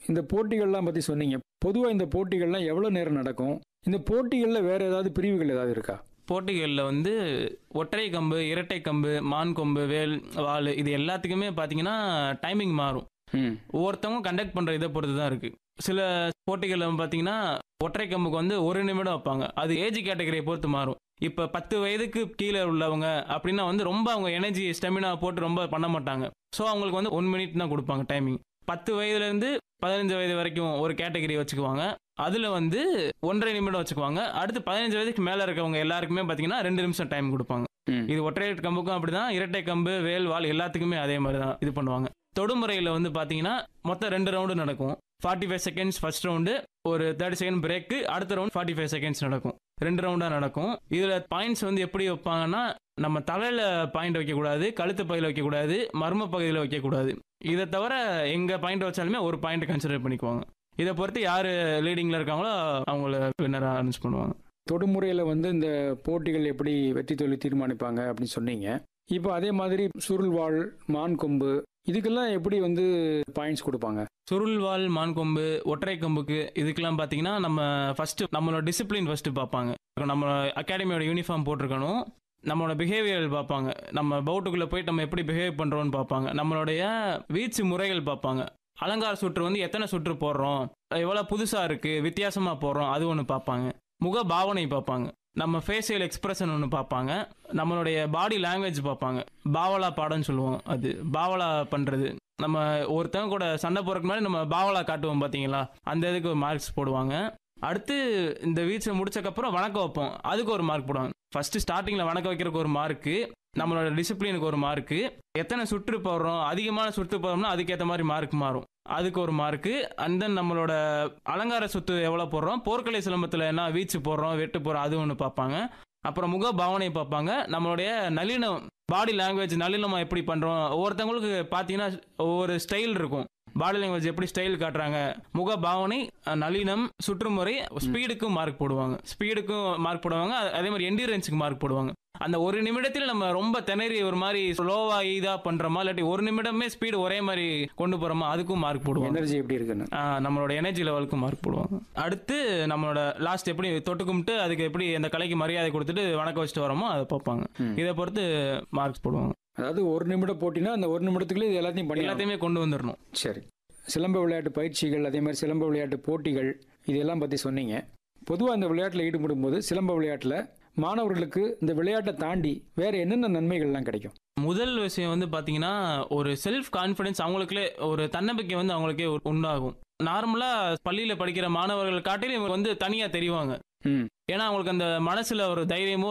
இந்த போட்டிகள்லாம் பற்றி சொன்னீங்க பொதுவாக இந்த போட்டிகள்லாம் எவ்வளோ நேரம் நடக்கும் இந்த போட்டிகளில் வேற ஏதாவது பிரிவுகள் ஏதாவது இருக்கா போட்டிகளில் வந்து ஒற்றை கம்பு இரட்டை கம்பு மான் கொம்பு வேல் வாள் இது எல்லாத்துக்குமே பார்த்தீங்கன்னா டைமிங் மாறும் ம் ஒவ்வொருத்தவங்க கண்டக்ட் பண்ணுற இதை பொறுத்து தான் இருக்குது சில போட்டிகளில் பார்த்தீங்கன்னா ஒற்றை கம்புக்கு வந்து ஒரு நிமிடம் வைப்பாங்க அது ஏஜ் கேட்டகரியை பொறுத்து மாறும் இப்போ பத்து வயதுக்கு கீழே உள்ளவங்க அப்படின்னா வந்து ரொம்ப அவங்க எனர்ஜி ஸ்டெமினா போட்டு ரொம்ப பண்ண மாட்டாங்க ஸோ அவங்களுக்கு வந்து ஒன் மினிட் தான் கொடுப்பாங்க டைமிங் பத்து வயதுலேருந்து பதினஞ்சு வயது வரைக்கும் ஒரு கேட்டகரி வச்சுக்குவாங்க அதில் வந்து ஒன்றரை நிமிடம் வச்சுக்குவாங்க அடுத்து பதினஞ்சு வயதுக்கு மேலே இருக்கவங்க எல்லாருக்குமே பார்த்தீங்கன்னா ரெண்டு நிமிஷம் டைம் கொடுப்பாங்க ம் இது ஒற்றை கம்புக்கும் அப்படிதான் இரட்டை கம்பு வேல் வால் எல்லாத்துக்குமே அதே மாதிரி தான் இது பண்ணுவாங்க தொடுமுறையில் வந்து பார்த்தீங்கன்னா மொத்தம் ரெண்டு ரவுண்டு நடக்கும் forty five seconds first round ஒரு தேர்ட்டி செகண்ட் பிரேக்கு அடுத்த ரவுண்ட் ஃபார்ட்டி ஃபைவ் செகண்ட்ஸ் நடக்கும் ரெண்டு ரவுண்டாக நடக்கும் இதில் பாயிண்ட்ஸ் வந்து எப்படி வைப்பாங்கன்னா நம்ம தலையில் பாயிண்ட் வைக்கக்கூடாது கழுத்து பகுதியில் வைக்கக்கூடாது மர்ம பகுதியில் வைக்கக்கூடாது இதை தவிர எங்கே பாயிண்ட் வச்சாலுமே ஒரு பாயிண்ட் கன்சிடர் பண்ணிக்குவாங்க இதை பொறுத்து யார் லீடிங்கில் இருக்காங்களோ அவங்கள வின்னராக அனௌன்ஸ் பண்ணுவாங்க தொடுமுறையில் வந்து இந்த போட்டிகள் எப்படி வெற்றி தோல்வி தீர்மானிப்பாங்க அப்படின்னு சொன்னீங்க இப்போ அதே மாதிரி சுருள்வாள் மான் கொம்பு இதுக்கெல்லாம் எப்படி வந்து பாயிண்ட்ஸ் கொடுப்பாங்க சுருள்வால் மான்கொம்பு ஒற்றை கம்புக்கு இதுக்கெல்லாம் பார்த்தீங்கன்னா நம்ம ஃபர்ஸ்ட் நம்மளோட டிசிப்ளின் ஃபர்ஸ்ட் பார்ப்பாங்க நம்ம அகாடமியோட யூனிஃபார்ம் போட்டிருக்கணும் நம்மளோட பிஹேவியர் பார்ப்பாங்க நம்ம பவுட்டுக்குள்ளே போயிட்டு நம்ம எப்படி பிஹேவ் பண்ணுறோம்னு பார்ப்பாங்க நம்மளுடைய வீச்சு முறைகள் பார்ப்பாங்க அலங்கார சுற்று வந்து எத்தனை சுற்று போடுறோம் எவ்வளோ புதுசாக இருக்குது வித்தியாசமாக போடுறோம் அது ஒன்று பார்ப்பாங்க முக பாவனை பார்ப்பாங்க நம்ம ஃபேஷியல் எக்ஸ்பிரஷன் ஒன்று பார்ப்பாங்க நம்மளுடைய பாடி லாங்குவேஜ் பார்ப்பாங்க பாவலா பாடம்னு சொல்லுவோம் அது பாவலா பண்ணுறது நம்ம ஒருத்தவங்க கூட சண்டை போறதுக்கு முன்னாடி நம்ம பாவலா காட்டுவோம் பார்த்தீங்களா அந்த இதுக்கு ஒரு மார்க்ஸ் போடுவாங்க அடுத்து இந்த வீச்சை முடிச்சக்கப்புறம் வணக்கம் வைப்போம் அதுக்கு ஒரு மார்க் போடுவாங்க ஃபர்ஸ்ட் ஸ்டார்டிங்கில் வணக்கம் வைக்கிறதுக்கு ஒரு மார்க்கு நம்மளோட டிசிப்ளினுக்கு ஒரு மார்க்கு எத்தனை சுற்று போடுறோம் அதிகமான சுற்று போடுறோம்னா அதுக்கேற்ற மாதிரி மார்க் மாறும் அதுக்கு ஒரு மார்க்கு அண்ட் தென் நம்மளோட அலங்கார சுத்து எவ்வளோ போடுறோம் போர்க்கலை சிலம்பத்தில் என்ன வீச்சு போடுறோம் வெட்டு போடுறோம் அது ஒன்று பார்ப்பாங்க அப்புறம் முக பாவனை பார்ப்பாங்க நம்மளுடைய நளினம் பாடி லாங்குவேஜ் நளினமாக எப்படி பண்ணுறோம் ஒவ்வொருத்தவங்களுக்கு பார்த்தீங்கன்னா ஒவ்வொரு ஸ்டைல் இருக்கும் பாடி லாங்குவேஜ் எப்படி ஸ்டைல் காட்டுறாங்க முக பாவனை அஹ், நளினம் சுற்றுமுறை ஸ்பீடுக்கும் மார்க் போடுவாங்க ஸ்பீடுக்கும் மார்க் போடுவாங்க அ- அதே மாதிரி எண்டியூரன்ஸுக்கு மார்க் போடுவாங்க அந்த ஒரு நிமிடத்தில் நம்ம ரொம்ப திணறி ஒரு மாதிரி ஸ்லோவா இதா பண்றோமா இல்லாட்டி ஒரு நிமிடமே ஸ்பீடு ஒரே மாதிரி கொண்டு போறோமா அதுக்கும் மார்க் போடுவாங்க எனர்ஜி எப்படி இருக்குன்னு ஆஹ் நம்மளோட எனர்ஜி லெவலுக்கு மார்க் போடுவாங்க அடுத்து நம்மளோட லாஸ்ட் எப்படி தொட்டு கும்பிட்டு அதுக்கு எப்படி அந்த கலைக்கு மரியாதை கொடுத்துட்டு வணக்கம் வச்சுட்டு வரோமோ அதை பார்ப்பாங்க ம். இதை பொறுத்து மார்க்ஸ் போடுவாங்க அதாவது ஒரு நிமிட போட்டினா அந்த ஒரு நிமிடத்துக்குள்ளே இது எல்லாத்தையும் பண்ணி எல்லாத்தையுமே கொண்டு வந்துடணும் சரி சிலம்ப விளையாட்டு பயிற்சிகள் அதே மாதிரி சிலம்ப விளையாட்டு போட்டிகள் இதெல்லாம் பற்றி சொன்னீங்க பொதுவாக இந்த விளையாட்டில் ஈடுபடும் போது சிலம்ப விளையாட்டில் மாணவர்களுக்கு இந்த விளையாட்டை தாண்டி வேற என்னென்ன நன்மைகள்லாம் கிடைக்கும் முதல் விஷயம் வந்து பாத்தீங்கன்னா ஒரு செல்ஃப் கான்ஃபிடன்ஸ் அவங்களுக்குள்ளே ஒரு தன்னம்பிக்கை வந்து அவங்களுக்கே ஒரு உண்டாகும் நார்மலா பள்ளியில படிக்கிற மாணவர்கள் காட்டிலும் இவங்க வந்து தனியா தெரிவாங்க ம் ஏன்னா அவங்களுக்கு அந்த மனசுல ஒரு தைரியமோ